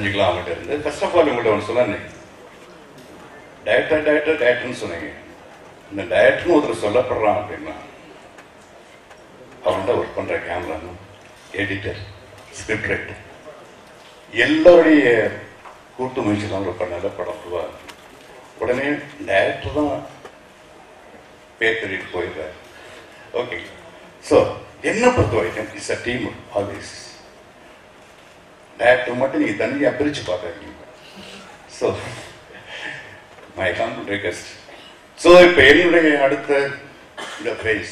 தெரிஞ்சுக்கலாம் அவங்ககிட்ட இருந்து ஃபர்ஸ்ட் ஆஃப் ஆல் உங்கள்கிட்ட ஒன்று சொன்னேன் டேரக்டர் டேரக்டர் டேரக்டர்னு சொன்னீங்க இந்த டேரக்டர்னு ஒருத்தர் சொல்லப்படுறான் அப்படின்னா அவன் தான் ஒர்க் பண்ற கேமராமேன் எடிட்டர் ஸ்கிரிப்ட் ரைட்டர் எல்லாருடைய கூட்டு முயற்சி தான் ரொம்ப நல்ல படம் உருவாகுது உடனே டைரக்டர் தான் பேர் தெரிவிட்டு போயிடுறாரு ஓகே ஸோ என்ன பொறுத்த வரைக்கும் it's a team always director மட்டும் நீங்க தனியா பிரிச்சு பார்க்காதீங்க so my humble request so இப்போ என்னுடைய அடுத்த இந்த ஃபேஸ்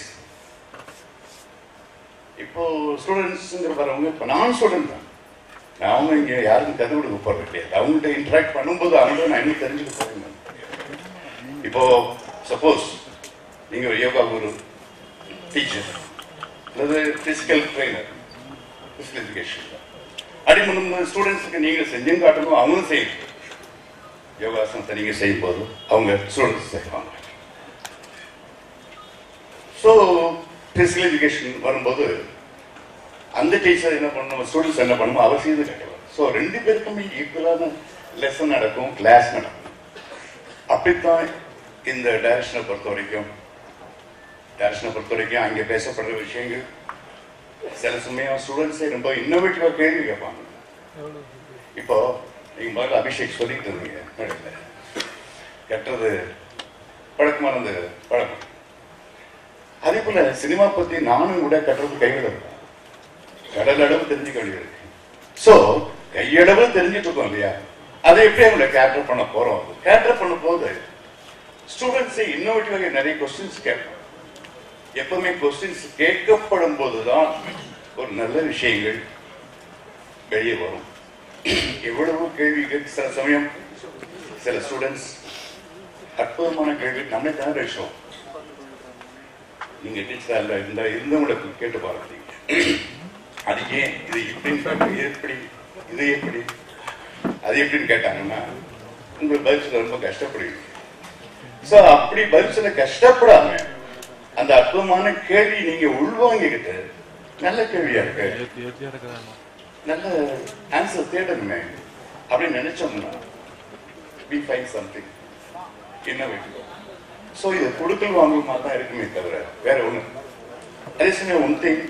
இப்போ ஸ்டூடெண்ட்ஸுங்கிற வரவங்க இப்போ நான் ஸ்டூடெண்ட் தான் நான் அவங்க இங்கே யாருக்கும் கதை கொடுக்க போறது கிடையாது அவங்கள்ட்ட இன்ட்ராக்ட் பண்ணும்போது அவங்க நான் இன்னும் தெரிஞ்சுக்க போறேன் இப்போ சப்போஸ் நீங்க ஒரு யோகா குரு டீச்சர் அல்லது பிசிக்கல் ட்ரைனர் பிசிக்கல் எஜுகேஷன் அப்படி முன்னும் ஸ்டூடெண்ட்ஸுக்கு நீங்க செஞ்சும் காட்டணும் அவங்களும் செய்யணும் யோகாசனத்தை நீங்க செய்யும் போது அவங்க ஸ்டூடெண்ட்ஸ் செய்வாங்க ஸோ பிசிக்கல் எஜுகேஷன் வரும்போது அந்த டீச்சர் என்ன பண்ணணும் ஸ்டூடெண்ட்ஸ் என்ன பண்ணணும் அவர் செய்து கட்டலாம் ஸோ ரெண்டு பேருக்குமே ஈக்குவலான லெசன் நடக்கும் கிளாஸ் நடக்கும் அப்படித்தான் இந்த டைரக்ஷனை பொறுத்த வரைக்கும் டைரக்ஷனை பொறுத்த வரைக்கும் அங்கே பேசப்படுற விஷயங்கள் சில சமயம் ஸ்டூடெண்ட்ஸே ரொம்ப இன்னோவேட்டிவாக கேள்வி கேட்பாங்க இப்போ நீங்க முதல்ல அபிஷேக் சொல்லிட்டு இருந்தீங்க மேடையில. கட்டுறது பழக்கமானது பழக்கம் அதே போல சினிமா பத்தி நானும் கூட கட்டுறது கைவிட கடல் அளவு தெரிஞ்சுக்க வேண்டியது இருக்கு ஸோ கையளவு தெரிஞ்சுட்டு இருக்கோம் இல்லையா அதை எப்படி அவங்களை கேட்டர் பண்ண போறோம் கேட்டர் பண்ண போது ஸ்டூடெண்ட்ஸை இன்னோவேட்டிவாக நிறைய கொஸ்டின்ஸ் கேட்போம் எப்பவுமே கொஸ்டின்ஸ் கேட்கப்படும் போதுதான் ஒரு நல்ல விஷயங்கள் வெளியே வரும் எவ்வளவு கேள்விகள் சில சமயம் சில ஸ்டூடெண்ட்ஸ் அற்புதமான கேள்வி நம்மளே தான் விஷயம் நீங்க டீச்சரா இருந்தா இருந்தவங்களுக்கு கேட்டு பாருங்க அது ஏன் இது இப்படின்னு இது எப்படி இது எப்படி அது எப்படின்னு கேட்டாங்கன்னா உங்களுக்கு பதில் சொல்ல ரொம்ப கஷ்டப்படுவீங்க சோ அப்படி பதில் சொல்ல கஷ்டப்படாம அந்த அற்புதமான கேள்வி நீங்க உள்வாங்கிக்கிட்டு நல்ல கேள்வியா இருக்கு ஏத்தி ஏத்தி இறக்குறாங்க நல்ல ஆன்சர் தேடணுமே அப்படின்னு நினைச்சோம்னா we find something innovative so இது கொடுக்கல் வாங்கல் மாதிரி தான் இருக்குமே தவிர வேற ஒண்ணு அதே சமயம் one thing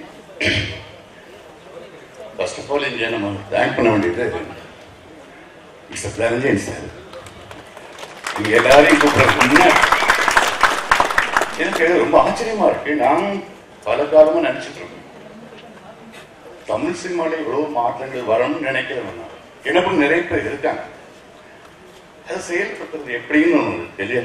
first of all இங்கே நம்ம தேங்க் பண்ண வேண்டியது மிஸ்டர் தனஞ்சயன் சார் நீங்க எல்லாரையும் கூப்பிடுறதுக்கு முன்னாடி எனக்கு ரொம்ப ஆச்சரியமா இருக்கு நான் பல காலமா நினைச்சிட்டு இருக்கேன் தமிழ் சினிமால இவ்வளவு மாற்றங்கள் வரணும்னு நினைக்கிறவன் நான். எனக்கும் நிறைய பேர் இருக்காங்க அது செயல்படுத்துறது எப்படின்னு ஒண்ணு தெரியல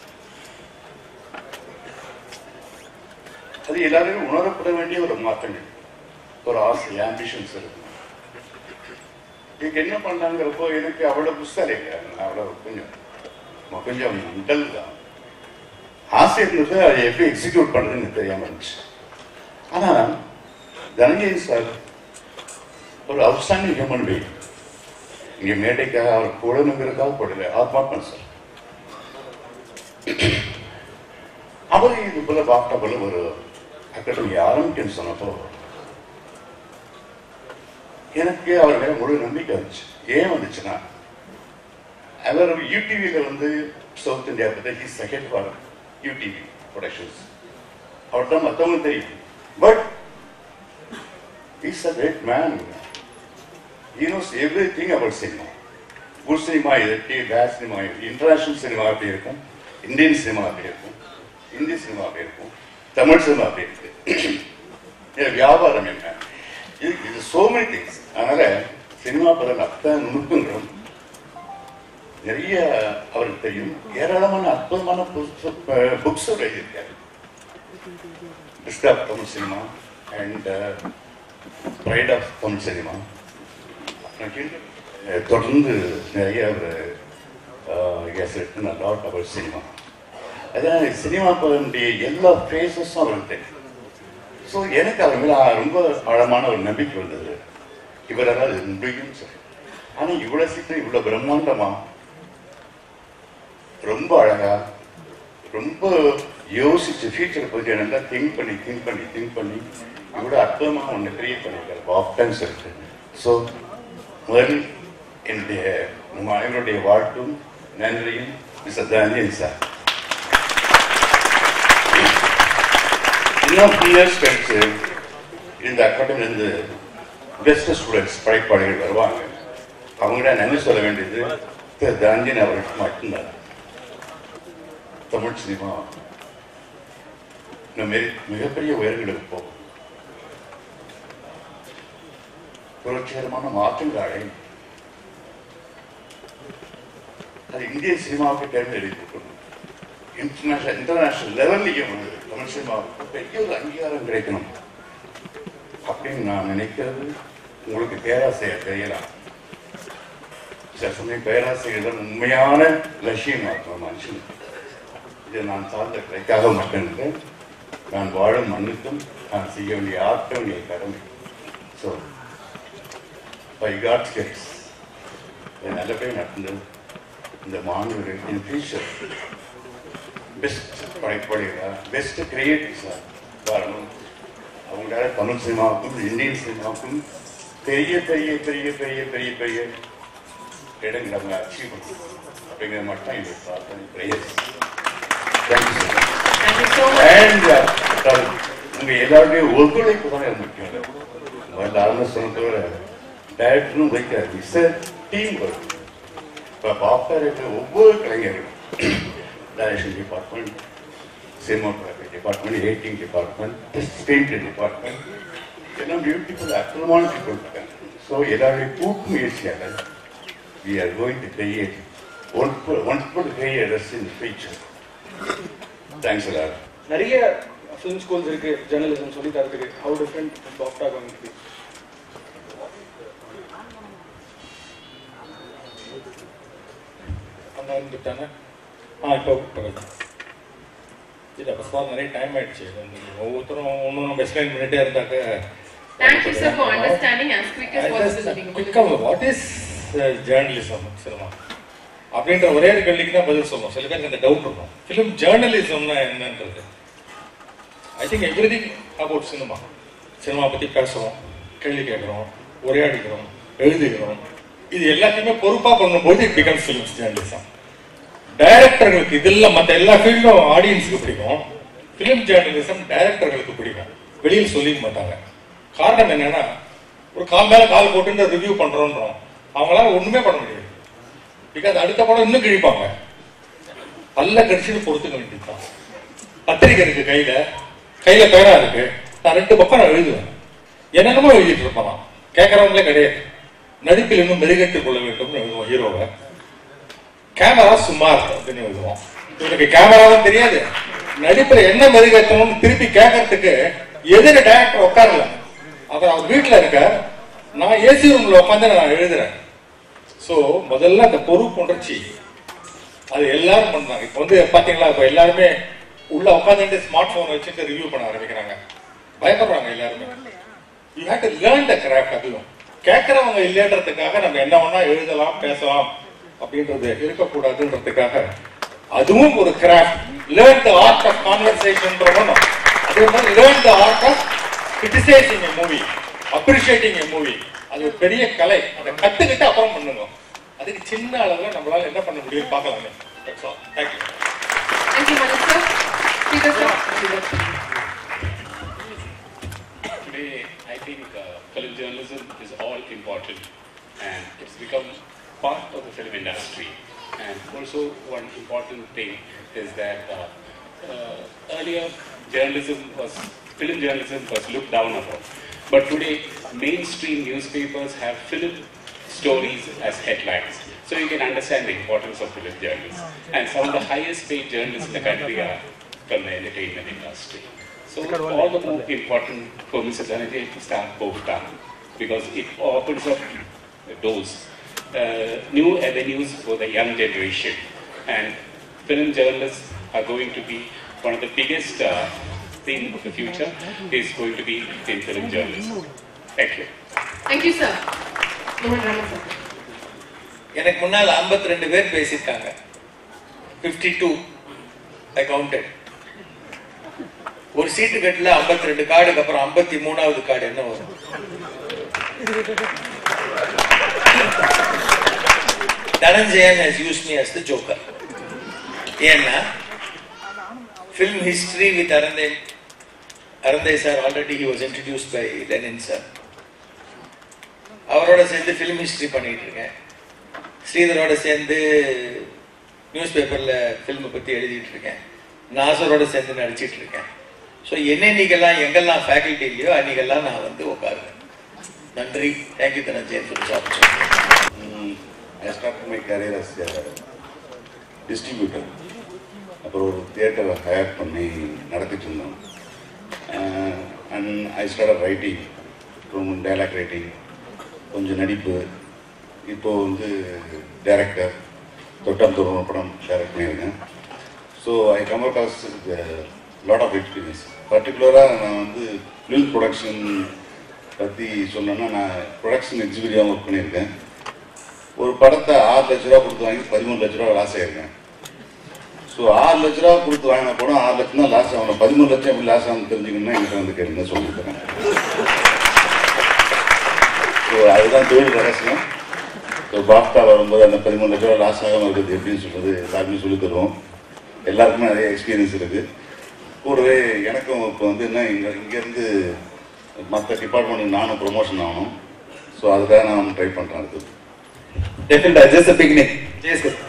அது எல்லாரும் உணரப்பட வேண்டிய ஒரு மாற்றங்கள் ஒரு ஆசை ஆம்பிஷன்ஸ் இருக்கு இதுக்கு என்ன பண்ணாங்கிறப்போ எனக்கு அவ்வளவு புஸ்தகம் இல்லை நான் அவ்வளவு கொஞ்சம் ம- கொஞ்சம் டல் தான் ஆசை இருந்தது அதை எப்படி எக்ஸிக்யூட் பண்றதுன்னு எனக்கு தெரியாம இருந்துச்சு ஆனா தனஞ்சயன் சார் ஒரு அவுட்ஸ்டாண்டிங் ஹியூமன் பீங் இங்க மேடைக்காக அவர் புலனுங்கிறதுக்காக போடல ஆத்மாத்மா சார் அவர் இது போல வாக்டா போல ஒரு அகாடமி ஆரம்பிக்கன்னு சொன்னப்போ எனக்கு அவர் மேல முழு நம்பிக்கை வந்துச்சு ஏன் வந்துச்சுன்னா அவர் யூடிவியில வந்து சவுத் இந்தியா பத்தி he second for UTV productions அவர் தான் மற்றவங்க தெரியும் but is a great man he knows everything about cinema good cinema இருக்கு பேட் சினிமா இருக்கு இன்டர்நேஷனல் சினிமா அப்படி இருக்கும் இந்தியன் சினிமா அப்படி இருக்கும் இந்தி சினிமா அப்படி இருக்கும் தமிழ் சினிமா அப்படி இருக்கு இது வியாபாரம் என்ன இது இது சோ மெனி திங்ஸ் அதனால சினிமா பதன் அத்தனை நுணுக்கங்களும் நிறைய அவருக்கு தெரியும் ஏராளமான அற்புதமான புக்ஸ் எழுதியிருக்காரு best of Tamil cinema and pride of Tamil cinema ah தொடர்ந்து நிறைய ஒரு லாட் அவர் சினிமா அதான் சினிமா பதனுடைய எல்லா ஃபேஸஸும் அவருக்கு தெரியும் ஸோ எனக்கு அவர் மேல ரொம்ப ஆழமான ஒரு நம்பிக்கை வந்தது இவரால் இது முடியும் சரி ஆனா இவ்வளவு சீக்கிரம் இவ்வளவு பிரம்மாண்டமா ரொம்ப அழகா ரொம்ப யோசிச்சு ஃபியூச்சரை பத்தி நல்லா திங்க் பண்ணி திங்க் பண்ணி திங்க் பண்ணி இவ்வளவு அற்புதமா ஒண்ணு கிரியேட் பண்ணியிருக்காரு ஆப்டன்ஸ் இருக்கு ஸோ முதல் என்னுடைய நம்ம அனைவருடைய வாழ்த்தும் நன்றியும் மிஸ்டர் தனஞ்சயன் சார் இன்னும் டூ இயர்ஸ் கழிச்சு இந்த அகாடமிலிருந்து பெஸ்ட் ஸ்டூடெண்ட்ஸ் படைப்பாளிகள் வருவாங்க அவங்கள்ட்ட நன்றி சொல்ல வேண்டியது திரு தனஞ்சயன் அவர்களுக்கு மட்டும்தான் தமிழ் சினிமா இன்னும் மிக- மிகப்பெரிய உயரங்களுக்கு போகும் புரட்சிகரமான மாற்றங்கள் அடையும் அது இந்திய சினிமாவுக்கு தேர்ந்தெடுக்கப்படும் இன்டர்நேஷனல் இன்டர்நேஷனல் லெவல்லையும் வந்து தமிழ் சினிமாவுக்கு பெரிய ஒரு அங்கீகாரம் கிடைக்கணும் அப்படின்னு நான் நினைக்கிறது உங்களுக்கு பேராசையர் தெரியலாம் சில சமயம் பேராசையர் தான் உண்மையான லட்சியம் ஆக்கும் மனுஷன் இது நான் சார்ந்த கிடைக்காக மட்டுமில்லை நான் வாழும் மண்ணுக்கும் நான் செய்ய வேண்டிய ஆற்ற வேண்டிய கடமை ஸோ பை காட்ஸ் கேஸ் இது நல்லபடியாக நடந்தது இந்த மாணவர்கள் இன் ஃபியூச்சர் பெஸ்ட் படைப்பாளிகளா பெஸ்ட் கிரியேட்டிவ்ஸா வரணும் அவங்களால தமிழ் சினிமாவுக்கும் இந்தியன் சினிமாவுக்கும் பெரிய பெரிய பெரிய பெரிய பெரிய பெரிய இடங்களை அவங்க அச்சீவ் பண்ணணும் அப்படிங்கிற மட்டும் என்னுடைய பிரார்த்தனை prayers thank you Thank you so much. And உங்க எல்லாருடைய ஒத்துழைப்பு தான் எனக்கு முக்கியம் இல்லை. முதல்ல ஆரம்ப சொன்னதோட டேரக்டரும் வைக்காது சார் டீம் ஒர்க் இப்போ பாப்பா இருக்கிற ஒவ்வொரு கலைஞர்களும் direction department cinematography department editing department screen department எல்லாம் பியூட்டிஃபுல் அற்புதமான பீப்புள் இருக்காங்க ஸோ எல்லாருடைய கூட்டு முயற்சியாக we are going to create wonderful, wonderful careers in the future. Thanks a lot. நிறைய ஃபிலிம் ஸ்கூல்ஸ் இருக்கு ஜேர்னலிசம் சொல்லி தரதுக்கு how different BOFTA going to be அண்ணா இருந்துட்டாங்க ஆ இப்போ பரவாயில்ல இல்லை ஃபஸ்ட் ஆல் நிறைய டைம் ஆயிடுச்சு இது வந்து ஒவ்வொருத்தரும் ஒன்றும் நம்ம எக்ஸ்பிளைன் பண்ணிட்டே இருந்தாக்க Thank you, sir, for understanding as quick as possible. குயிக்காக வாட் இஸ் ஜேர்னலிசம் சினிமா அப்படின்ற ஒரே ஒரு கேள்விக்கு தான் பதில் சொல்லணும் சில பேருக்கு அந்த டவுட் இருக்கும் ஃபிலிம் ஜேர்னலிசம்னா என்னன்றது ஐ திங்க் எவ்ரி திங் அபவுட் சினிமா சினிமா பற்றி பேசுகிறோம் கேள்வி கேட்குறோம் உரையாடுகிறோம் எழுதுகிறோம் இது எல்லாத்தையுமே பொறுப்பாக பண்ணும்போது இட் பிகம்ஸ் ஃபிலிம்ஸ் ஜேர்னலிசம் டைரக்டர்களுக்கு இதெல்லாம் மற்ற எல்லா ஃபீல்டும் ஆடியன்ஸுக்கு பிடிக்கும் ஃபிலிம் ஜேர்னலிசம் டைரக்டர்களுக்கு பிடிக்கும் வெளியில் சொல்லிக்க மாட்டாங்க காரணம் என்னன்னா ஒரு கால் மேல கால் போட்டு ரிவ்யூ பண்றோன்றோம் அவங்களால ஒண்ணுமே பண்ண முடியாது பிகாஸ் அடுத்த படம் இன்னும் கிழிப்பாங்க பல்ல கடிச்சுட்டு பொறுத்துக்க வேண்டியதுதான் பத்திரிக்கை இருக்கு கையில கையில பேரா இருக்கு நான் ரெண்டு பக்கம் நான் எழுதுவேன் என்னென்னமோ எழுதிட்டு இருப்பான் கேட்கறவங்களே கிடையாது நடிப்பில் இன்னும் மெருகேற்றுக் கொள்ள வேண்டும் எழுதுவோம் ஹீரோவை கேமரா சுமார் அப்படின்னு எழுதுவோம் இவனுக்கு கேமராவும் தெரியாது நடிப்புல என்ன மெருகேற்றணும்னு திருப்பி கேட்கறதுக்கு எதிர டேரக்டர் உட்காரல அப்புறம் அவர் வீட்டுல இருக்க நான் ஏசி ரூம்ல உட்காந்து நான் எழுதுறேன் சோ முதல்ல அந்த பொறுப்பு உணர்ச்சி அது எல்லாரும் பண்றாங்க இப்போ வந்து பாத்தீங்களா இப்போ எல்லாருமே உள்ள உட்காந்துட்டு ஸ்மார்ட் போன் வச்சுட்டு ரிவ்யூ பண்ண ஆரம்பிக்கிறாங்க பயப்படுறாங்க எல்லாருமே you have to learn the craft அதுவும் கேட்கறவங்க இல்லைன்றதுக்காக நம்ம என்ன வேணா எழுதலாம் பேசலாம் அப்படின்றது இருக்கக்கூடாதுன்றதுக்காக அதுவும் ஒரு craft learn the art of conversation அதே மாதிரி learn the art of criticising a movie appreciating a movie அது ஒரு பெரிய கலை அதை கத்துக்கிட்டு அப்புறம் பண்ணுங்க அதுக்கு சின்ன அளவுல நம்மளால என்ன பண்ண முடியும் பார்க்கலாமே thank you Thank you, Manu, sir. Speaker, sir. Today, I think uh, film journalism is all important and it's become part of the film industry. And also, one important thing is that uh, uh, earlier journalism was, film journalism was looked down upon. But today, mainstream newspapers have film stories as headlines. So you can understand the importance of film journalism. And some of the highest paid journalists in the country are from the entertainment industry. So all the more important for Mr. Dhananjay to start Bhopta because it opens up doors, uh, new avenues for the young generation. And film journalists are going to be one of the biggest uh, thing of the future is going to be in film journalism. Thank you. Thank you, sir. Mohan Rama, sir. எனக்கு முன்னால் 52 ரெண்டு பேர் பேசியிருக்காங்க 52 two ஐ counted ஒரு சீட்டு கட்டில் 52 ரெண்டு கார்டுக்கு அப்புறம் 53 மூணாவது கார்டு என்ன வரும் Dhananjayan has used me as the joker ஏன்னா film history with Aranthai Aranthai sir already he was introduced by Lenin sir அவரோட சேர்ந்து ஃபிலிம் ஹிஸ்டரி பண்ணிட்டு இருக்கேன் ஸ்ரீதரோட சேர்ந்து நியூஸ் பேப்பர்ல ஃபில்மை பத்தி எழுதிட்டு இருக்கேன் நாசரோட சேர்ந்து நடிச்சிட்டு இருக்கேன் ஸோ என்னென்னைக்கெல்லாம் எங்கெல்லாம் ஃபேக்கல்ட்டி இல்லையோ அன்னைக்கெல்லாம் நான் வந்து உட்காருவேன் நன்றி thank you Dhananjayan for this opportunity I start my career as distributor அப்புறம் ஒரு தியேட்டரை ஹயர் பண்ணி நடத்திட்டு இருந்தோம் அண்ட் ஐ ஸ்டார்ட் ரைட்டிங் அப்புறம் டைலாக் ரைட்டிங் கொஞ்சம் நடிப்பு இப்போ வந்து டைரக்டர் தொட்டம் தோறும் படம் டைரக்ட் பண்ணியிருக்கேன் so I come across lot of experience பர்டிகுலராக நான் வந்து ஃபிலிம் ப்ரொடக்ஷன் பற்றி சொல்லணும்னா நான் ப்ரொடக்ஷன் எக்ஸிக்யூட்டிவாக ஒர்க் பண்ணியிருக்கேன் ஒரு படத்தை ஆறு லட்ச ரூபா கொடுத்து வாங்கி பதிமூணு லட்ச ரூபா லாஸ் ஆயிருக்கேன் ஸோ ஆறு லட்ச ரூபா கொடுத்து வாங்கின படம் ஆறு லட்சம் தான் லாஸ் ஆகணும் பதிமூணு லட்சம் எப்படி லாஸ் ஆகும் தெரிஞ்சுக்கணும்னா என்கிட்ட வந்து கேளுங்க சொல்லித்தரேன் ஸோ அதுதான் தொழில் ரகசியம் ஸோ பாப்டா வரும்போது அந்த பதிமூணு லட்ச ரூபா லாஸ் ஆகாமல் இருக்குது எப்படின்னு சொல்றது எல்லாருமே சொல்லி தருவோம் எல்லாருக்குமே நிறைய எக்ஸ்பீரியன்ஸ் இருக்கு கூடவே எனக்கும் இப்போ வந்து என்ன இங்கே இங்கேருந்து மற்ற டிபார்ட்மெண்ட்டுக்கு நானும் ப்ரொமோஷன் ஆகணும் ஸோ அதுக்காக நான் ட்ரை பண்ணுறேன் அடுத்தது டெஃபினட்டா ஜஸ்ட் பிகினிங் ஜெயஸ்கர்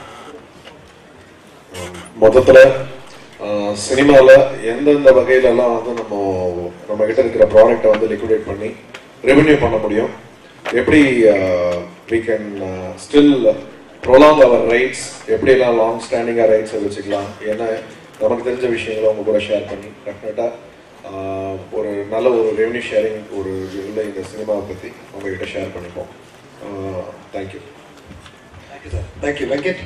மொத்தத்துல சினிமாவில் எந்தெந்த வகையிலலாம் வந்து நம்ம நம்ம கிட்ட இருக்கிற ப்ராடக்ட்டை வந்து லிக்விடேட் பண்ணி ரெவென்யூ பண்ண முடியும் எப்படி we can still prolong our rights எப்படியெல்லாம் லாங் ஸ்டாண்டிங்காக ரைட்ஸை வச்சுக்கலாம் ஏன்னா நமக்கு தெரிஞ்ச விஷயங்களை உங்க கூட ஷேர் பண்ணி டெஃபினட்டாக ஒரு நல்ல ஒரு ரெவென்யூ ஷேரிங் ஒரு உள்ள இந்த சினிமாவை பற்றி உங்ககிட்ட ஷேர் பண்ணிப்போம் thank you thank you sir thank you Venkat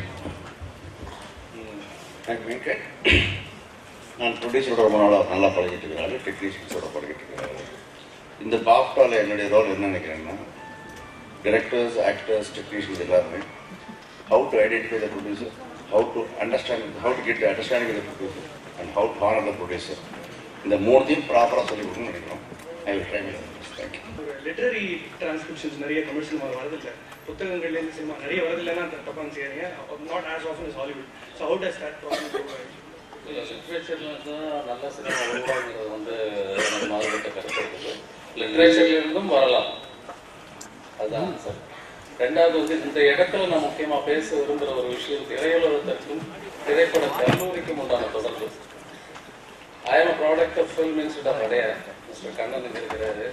thank Venkat நான் ப்ரொடியூசரோட ரொம்ப நாளாக நல்லா பழகிட்டு இருக்கிறாரு டெக்னீஷியன்ஸோட பழகிட்டு இருக்கிறாரு இந்த பாப்டாவில் என்னுடைய ரோல் என்ன நினைக்கிறேன்னா டிரெக்டர்ஸ் ஆக்டர்ஸ் டெக்னீஷியன்ஸ் எல்லாருமே how to identify the producer how to understand how to get understanding the producer and how to honour the producer இந்த மூணுத்தையும் ப்ராப்பராக சொல்லி கொடுக்கணும்னு நினைக்கிறோம் I will try my thank you ஒரு லிட்டரரி டிரான்ஸ்கிரிப்ஷன்ஸ் நிறைய தமிழ் சினிமா வரதில்லை புத்தகங்கள்லேருந்து சினிமா நிறைய வரதில்லைன்னா தப்பான்னு செய்யறீங்க not as often is Hollywood so how does that problem லிட்ரேச்சர்ல தான் நல்ல சினிமா உருவாகிறது வந்து எனக்கு மாறுபட்ட கருத்து இருக்குது லிட்ரேச்சர்ல இருந்தும் வரலாம் அதுதான் சார் ரெண்டாவது வந்து இந்த இடத்துல நான் முக்கியமா பேச விரும்புகிற ஒரு விஷயம் திரையுலகத்திற்கும் திரைப்பட கல்லூரிக்கும் உண்டான தொடர்பு I am product of film institute of Adyar mister Kannan இங்க இருக்கிறாரு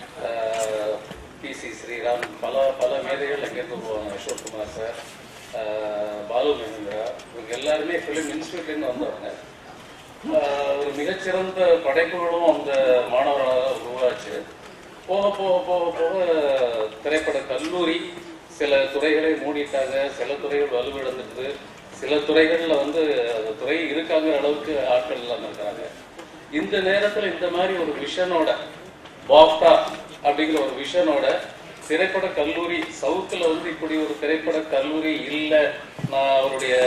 பிசி ஸ்ரீராம் பல பல மேதைகள் அங்கேருந்து போவாங்க அசோக்குமார் சார் ஆஹ் பாலு மகேந்திரா இவங்க எல்லாருமே ஃபிலிம் இன்ஸ்டியூட்லேருந்து வந்தவங்க ஆஹ் ஒரு மிகச்சிறந்த படைப்புகளும் அந்த மாணவர்களால் உருவாச்சு போக போக போக போக திரைப்பட கல்லூரி சில துறைகளை மூடிட்டாங்க சில துறைகள் வலுவிழந்துட்டு சில துறைகள்ல வந்து அந்த துறை இருக்காங்க அளவுக்கு ஆட்கள் இல்லாம இருக்காங்க இந்த நேரத்துல இந்த மாதிரி ஒரு விஷனோட பாப்டா அப்படிங்கிற ஒரு விஷனோட திரைப்பட கல்லூரி சவுத்துல வந்து இப்படி ஒரு திரைப்பட கல்லூரி இல்லை நான் அவருடைய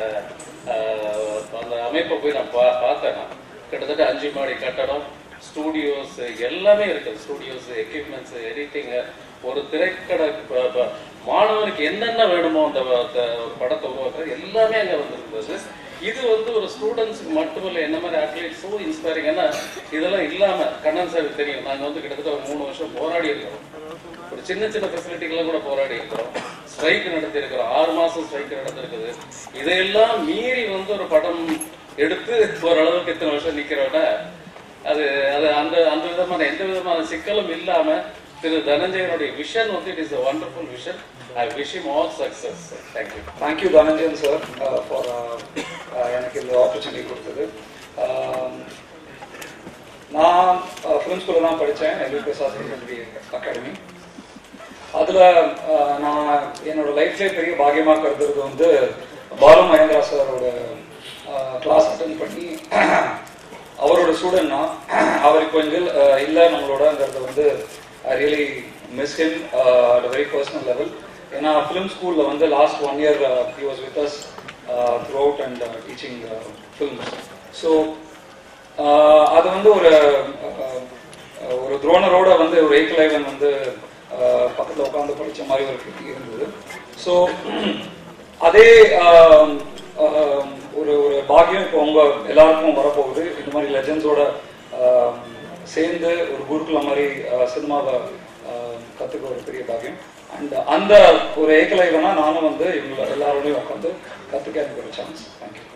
ஆஹ், அந்த அமைப்பை போய் நான் பா பார்த்தேன் நான். கிட்டத்தட்ட அஞ்சு மாடி கட்டடம் ஸ்டூடியோஸ் எல்லாமே இருக்குது ஸ்டூடியோஸ் எக்யூப்மெண்ட்ஸ் எடிட்டிங் ஒரு திரைக்கட ப- ப- மாணவனுக்கு என்னென்ன வேணுமோ அந்த வ- அந்த ஒரு படத்தை உருவாக்குறது எல்லாமே அங்கே வந்திருந்தது இது வந்து ஒரு ஸ்டூடெண்ட்ஸுக்கு மட்டுமில்லை என்ன மாதிரி அட்லீட்ஸும் இன்ஸ்பைரிங் ஏன்னா இதெல்லாம் இல்லாம கண்ணன் சார் தெரியும் நாங்க வந்து கிட்டத்தட்ட ஒரு மூணு வருஷம் போராடி இருக்கிறோம் ஒரு சின்ன சின்ன ஃபெசிலிட்டிகளும் கூட போராடி இருக்கிறோம் ஸ்ட்ரைக் நடத்தி இருக்கிறோம் ஆறு மாசம் ஸ்ட்ரைக் நடந்திருக்குது இதையெல்லாம் மீறி வந்து ஒரு படம் எடுத்து ஓரளவுக்கு இத்தனை வருஷம் நிக்கிறோன்னா அது அது அந்த அந்த விதமான எந்த விதமான சிக்கலும் இல்லாம திரு தனஞ்சயனுடைய விஷன் வந்து it is a wonderful vision I wish him all success thank you thank you Dhananjayan sir for எனக்கு இந்த ஆப்பர்ச்சுனிட்டி கொடுத்தது Um, நான் ஃபிலிம் ஸ்கூலில் தான் படித்தேன் எல்வி பிரசாத் கல்வி அகாடமி அதில் நான் என்னோட லைஃப்லேயே பெரிய பாக்கியமாக கருதுறது வந்து பாலு மகேந்திரா சாரோட கிளாஸ் அட்டன் பண்ணி அவரோட ஸ்டூடெண்ட் நான் அவர் இப்போ இங்கே இல்லை நம்மளோடங்கிறத வந்து I really miss him at very personal level ஏன்னா ஃபிலிம் ஸ்கூலில் வந்து last one year he was with us through and teaching films so அது வந்து ஒரு அஹ், ஒரு துரோணரோட வந்து ஒரு ஏக்கலைவன் வந்து அஹ், பக்கத்துல உட்காந்து படிச்ச மாதிரி ஒரு கிருதி இருந்தது ஸோ அதே ஆம், ஆம், ஒரு ஒரு பாக்கியம் இப்போ உங்க எல்லாருக்கும் வரப்போகுது இந்த மாதிரி லெஜண்ட்ஸோட சேர்ந்து ஒரு குருகுலம் மாதிரி ஆஹ், சினிமாவை ஆஹ், கத்துக்க ஒரு பெரிய பாக்கியம் அண்ட் அந்த ஒரு ஏக்கலைவனா நானும் வந்து இவங்க எல்லாரோடையும் உட்காந்து கத்துக்க எனக்கு ஒரு சான்ஸ் தேங்க்யூ